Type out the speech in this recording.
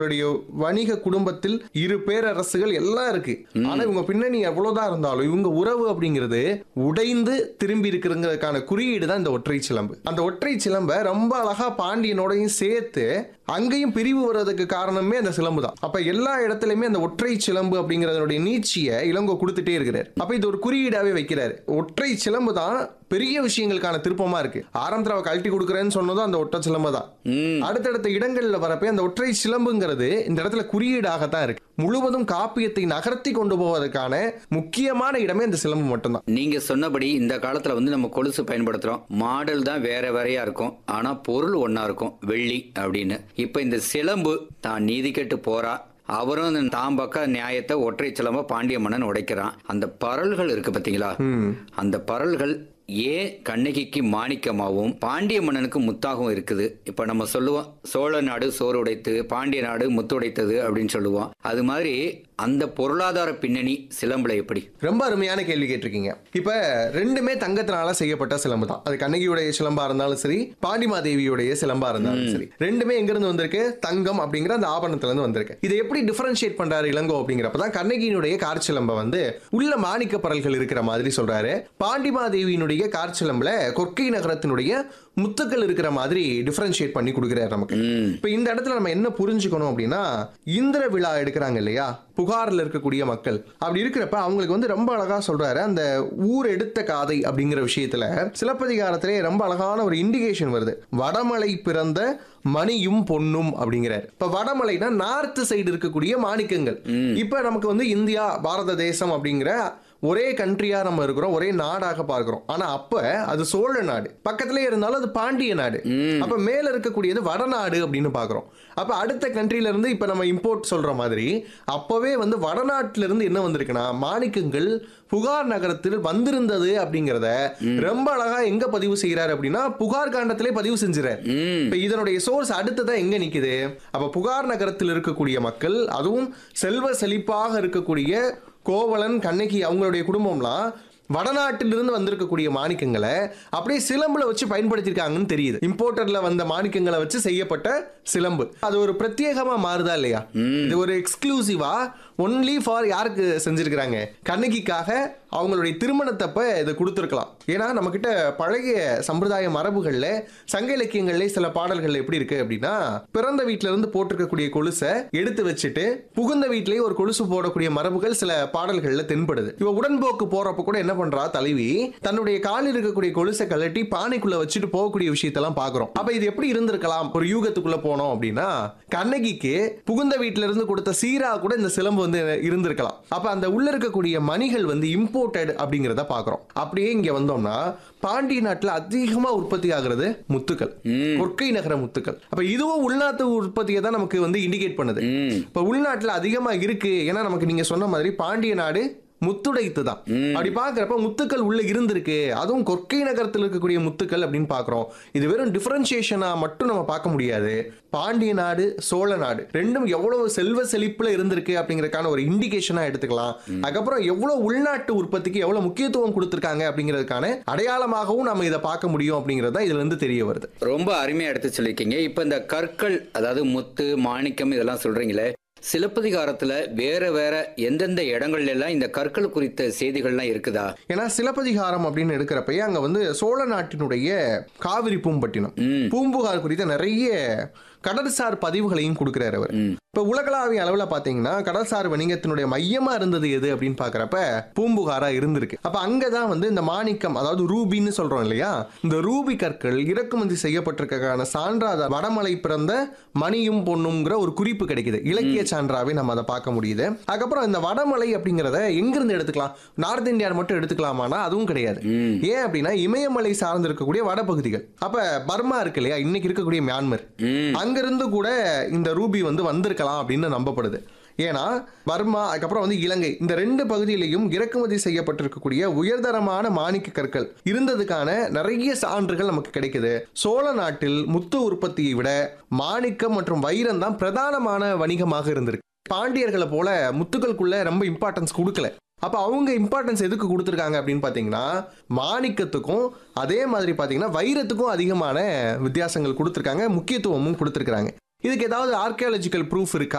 அவருடைய வணிக குடும்பத்தில் இரு பேரரசுகள் எல்லாம் இருக்கு ஆனா இவங்க பின்னணி எவ்வளவுதான் இருந்தாலும் இவங்க உறவு அப்படிங்கிறது உடைந்து திரும்பி இருக்கிறதுக்கான குறியீடு தான் இந்த ஒற்றை சிலம்பு அந்த ஒற்றை சிலம்பை ரொம்ப அழகா பாண்டியனோடையும் சேர்த்து அங்கேயும் பிரிவு வர்றதுக்கு காரணமே அந்த சிலம்பு தான் அப்ப எல்லா இடத்துலயுமே அந்த ஒற்றை சிலம்பு அப்படிங்கறதனுடைய நீட்சியை இளங்கோ கொடுத்துட்டே இருக்கிறார் அப்ப இது ஒரு குறியீடாவே வைக்கிறாரு ஒற்றை சிலம்பு தான் பெரிய விஷயங்களுக்கான திருப்பமா இருக்கு ஆரம்பத்துல அவ கழட்டி கொடுக்குறேன்னு சொன்னதும் அந்த ஒற்றை சிலம்பு தான் அடுத்தடுத்த இடங்கள்ல வரப்ப அந்த ஒற்றை சிலம்புங்கிறது இந்த இடத்துல குறியீடாகத்தான் இருக்கு முழுவதும் காப்பியத்தை நகர்த்தி கொண்டு போவதற்கான முக்கியமான இடமே இந்த சிலம்பு மட்டும்தான் நீங்க சொன்னபடி இந்த காலத்துல வந்து நம்ம கொலுசு பயன்படுத்துறோம் மாடல் தான் வேற வேறையா இருக்கும் ஆனா பொருள் ஒண்ணா இருக்கும் வெள்ளி அப்படின்னு இப்ப இந்த சிலம்பு தான் நீதி கெட்டு போறா அவரும் அந்த தாம் பக்க நியாயத்தை ஒற்றை சிலம்ப பாண்டிய மன்னன் உடைக்கிறான் அந்த பரல்கள் இருக்கு பாத்தீங்களா அந்த பரல்கள் ஏன் கண்ணகிக்கு மாணிக்கமாகவும் பாண்டிய மன்னனுக்கு முத்தாகவும் இருக்குது இப்ப நம்ம சொல்லுவோம் சோழ நாடு சோறு உடைத்து பாண்டிய நாடு முத்து உடைத்தது அப்படின்னு சொல்லுவோம் அது மாதிரி அந்த பொருளாதார பின்னணி சிலம்புல எப்படி ரொம்ப அருமையான கேள்வி கேட்டிருக்கீங்க இப்ப ரெண்டுமே தங்கத்தினால செய்யப்பட்ட சிலம்பு தான் அது கண்ணகியுடைய சிலம்பா இருந்தாலும் சரி பாண்டிமாதேவியுடைய சிலம்பா இருந்தாலும் சரி ரெண்டுமே எங்க இருந்து வந்திருக்கு தங்கம் அப்படிங்கிற அந்த ஆபரணத்துல இருந்து வந்திருக்கு இதை எப்படி டிஃபரன்ஷியேட் பண்றாரு இளங்கோ அப்படிங்கிறப்பதான் கண்ணகியினுடைய கார்ச்சிலம்ப வந்து உள்ள மாணிக்க பரல்கள் இருக்கிற மாதிரி சொல்றாரு பாண்டிமாதேவியினுடைய கார்ச்சிலம்புல கொற்கை நகரத்தினுடைய முத்துக்கள் இருக்கிற மாதிரி டிஃபரன்ஷியேட் பண்ணி கொடுக்குறாரு நமக்கு இப்ப இந்த இடத்துல நம்ம என்ன புரிஞ்சுக்கணும் அப்படின்னா இந்திர விழா எடுக்கிறாங்க இல்லையா புகார்ல இருக்கக்கூடிய மக்கள் அப்படி இருக்கிறப்ப அவங்களுக்கு வந்து ரொம்ப அழகா சொல்றாரு அந்த ஊர் எடுத்த காதை அப்படிங்கிற விஷயத்துல சிலப்பதிகாரத்திலே ரொம்ப அழகான ஒரு இண்டிகேஷன் வருது வடமலை பிறந்த மணியும் பொன்னும் அப்படிங்கிறார் இப்ப வடமலைனா நார்த் சைடு இருக்கக்கூடிய மாணிக்கங்கள் இப்ப நமக்கு வந்து இந்தியா பாரத தேசம் அப்படிங்கிற ஒரே கண்ட்ரியா நம்ம இருக்கிறோம் ஒரே நாடாக பார்க்கிறோம் ஆனா அப்ப அது சோழ நாடு பக்கத்திலே இருந்தாலும் அது பாண்டிய நாடு அப்ப மேல இருக்கக்கூடியது வடநாடு அப்படின்னு பாக்குறோம் அப்ப அடுத்த கண்ட்ரில இருந்து இப்ப நம்ம இம்போர்ட் சொல்ற மாதிரி அப்பவே வந்து வடநாட்டுல இருந்து என்ன வந்திருக்குன்னா மாணிக்கங்கள் புகார் நகரத்தில் வந்திருந்தது அப்படிங்கறத ரொம்ப அழகா எங்க பதிவு செய்யறாரு அப்படின்னா புகார் காண்டத்திலே பதிவு செஞ்சுறாரு இப்ப இதனுடைய சோர்ஸ் அடுத்ததா எங்க நிக்குது அப்ப புகார் நகரத்தில் இருக்கக்கூடிய மக்கள் அதுவும் செல்வ செழிப்பாக இருக்கக்கூடிய கோவலன் கண்ணகி அவங்களுடைய குடும்பம்லாம் வடநாட்டிலிருந்து வந்திருக்கக்கூடிய மாணிக்கங்களை அப்படியே சிலம்புல வச்சு பயன்படுத்தியிருக்காங்கன்னு தெரியுது இம்போர்ட்டர்ல வந்த மாணிக்கங்களை வச்சு செய்யப்பட்ட சிலம்பு அது ஒரு பிரத்யேகமா மாறுதா இல்லையா இது ஒரு எக்ஸ்க்ளூசிவா ஒன்லி ஃபார் யாருக்கு செஞ்சிருக்கிறாங்க கண்ணகிக்காக அவங்களுடைய திருமணத்தப்ப இதை கொடுத்துருக்கலாம் ஏன்னா நம்ம கிட்ட பழைய சம்பிரதாய மரபுகள்ல சங்க இலக்கியங்கள்ல சில பாடல்கள் எப்படி இருக்கு அப்படின்னா பிறந்த வீட்ல இருந்து போட்டிருக்கக்கூடிய கொலுசை எடுத்து வச்சுட்டு புகுந்த வீட்லயே ஒரு கொலுசு போடக்கூடிய மரபுகள் சில பாடல்கள்ல தென்படுது இவ உடன்போக்கு போறப்ப கூட என்ன பண்றா தலைவி தன்னுடைய காலில் இருக்கக்கூடிய கொலுசை கழட்டி பானைக்குள்ள வச்சுட்டு போகக்கூடிய விஷயத்தெல்லாம் பாக்குறோம் அப்ப இது எப்படி இருந்திருக்கலாம் ஒரு யூகத்துக்குள்ள போனோம் அப்படின்னா கண்ணகிக்கு புகுந்த வீட்ல இருந்து கொடுத்த சீரா கூட இந்த சிலம்பு வந்து இருந்திருக்கலாம் அப்ப அந்த உள்ள இருக்கக்கூடிய மணிகள் வந்து இம்போர்ட்டட் அப்படிங்கறத பாக்குறோம் அப்படியே இங்க வந்தோம்னா பாண்டிய நாட்டுல அதிகமா உற்பத்தி ஆகுறது முத்துக்கள் கொற்கை நகர முத்துக்கள் அப்ப இதுவும் உள்நாட்டு உற்பத்தியை தான் நமக்கு வந்து இண்டிகேட் பண்ணுது இப்ப உள்நாட்டுல அதிகமா இருக்கு ஏன்னா நமக்கு நீங்க சொன்ன மாதிரி பாண்டிய நாடு முத்துடைத்து தான் அப்படி பாக்குறப்ப முத்துக்கள் உள்ள இருந்திருக்கு அதுவும் கொற்கை நகரத்தில் இருக்கக்கூடிய முத்துக்கள் அப்படின்னு பாக்குறோம் இது வெறும் டிஃபரன்சியேஷனா மட்டும் நம்ம பார்க்க முடியாது பாண்டிய நாடு சோழ நாடு ரெண்டும் எவ்வளவு செல்வ செழிப்புல இருந்திருக்கு அப்படிங்கறதுக்கான ஒரு இண்டிகேஷனா எடுத்துக்கலாம் அதுக்கப்புறம் எவ்வளவு உள்நாட்டு உற்பத்திக்கு எவ்வளவு முக்கியத்துவம் கொடுத்திருக்காங்க அப்படிங்கிறதுக்கான அடையாளமாகவும் நம்ம இதை பார்க்க முடியும் அப்படிங்கிறது தான் இதுல இருந்து தெரிய வருது ரொம்ப அருமையா எடுத்து சொல்லியிருக்கீங்க இப்ப இந்த கற்கள் அதாவது முத்து மாணிக்கம் இதெல்லாம் சொல்றீங்களே சிலப்பதிகாரத்துல வேற வேற எந்தெந்த இடங்கள்ல எல்லாம் இந்த கற்கள் குறித்த செய்திகள்லாம் இருக்குதா ஏன்னா சிலப்பதிகாரம் அப்படின்னு எடுக்கிறப்பயே அங்க வந்து சோழ நாட்டினுடைய காவிரி பூம்பட்டினம் பூம்புகார் குறித்த நிறைய கடல்சார் பதிவுகளையும் கொடுக்கிறார் அவர் இப்ப உலகளாவிய அளவுல பாத்தீங்கன்னா கடல்சார் வணிகத்தினுடைய மையமா இருந்தது எது அப்படின்னு பாக்குறப்ப பூம்புகாரா இருந்திருக்கு அப்ப அங்கதான் வந்து இந்த மாணிக்கம் அதாவது ரூபின்னு சொல்றோம் இல்லையா இந்த ரூபி கற்கள் இறக்குமதி செய்யப்பட்டிருக்கான சான்றாதார் வடமலை பிறந்த மணியும் பொண்ணுங்கிற ஒரு குறிப்பு கிடைக்குது இலக்கிய சான்றாவே நம்ம அதை பார்க்க முடியுது அதுக்கப்புறம் இந்த வடமலை அப்படிங்கறத எங்கிருந்து எடுத்துக்கலாம் நார்த் இந்தியா மட்டும் எடுத்துக்கலாமானா அதுவும் கிடையாது ஏன் அப்படின்னா இமயமலை சார்ந்து இருக்கக்கூடிய வடபகுதிகள் அப்ப பர்மா இருக்கு இல்லையா இன்னைக்கு இருக்கக்கூடிய மியான்மர் அங்கிருந்து கூட இந்த ரூபி வந்து வந்திருக்கலாம் அப்படின்னு நம்பப்படுது ஏன்னா பர்மா அதுக்கப்புறம் வந்து இலங்கை இந்த ரெண்டு பகுதியிலையும் இறக்குமதி செய்யப்பட்டிருக்கக்கூடிய உயர்தரமான மாணிக்க கற்கள் இருந்ததுக்கான நிறைய சான்றுகள் நமக்கு கிடைக்குது சோழ நாட்டில் முத்து உற்பத்தியை விட மாணிக்கம் மற்றும் வைரம் தான் பிரதானமான வணிகமாக இருந்திருக்கு பாண்டியர்களை போல முத்துக்களுக்குள்ள ரொம்ப இம்பார்ட்டன்ஸ் கொடுக்கல அப்ப அவங்க இம்பார்ட்டன்ஸ் எதுக்கு கொடுத்துருக்காங்க அப்படின்னு பாத்தீங்கன்னா மாணிக்கத்துக்கும் அதே மாதிரி பாத்தீங்கன்னா வைரத்துக்கும் அதிகமான வித்தியாசங்கள் கொடுத்துருக்காங்க முக்கியத்துவமும் கொடுத்துருக்காங்க இதுக்கு ஏதாவது ஆர்கியாலஜிக்கல் ப்ரூஃப் இருக்கா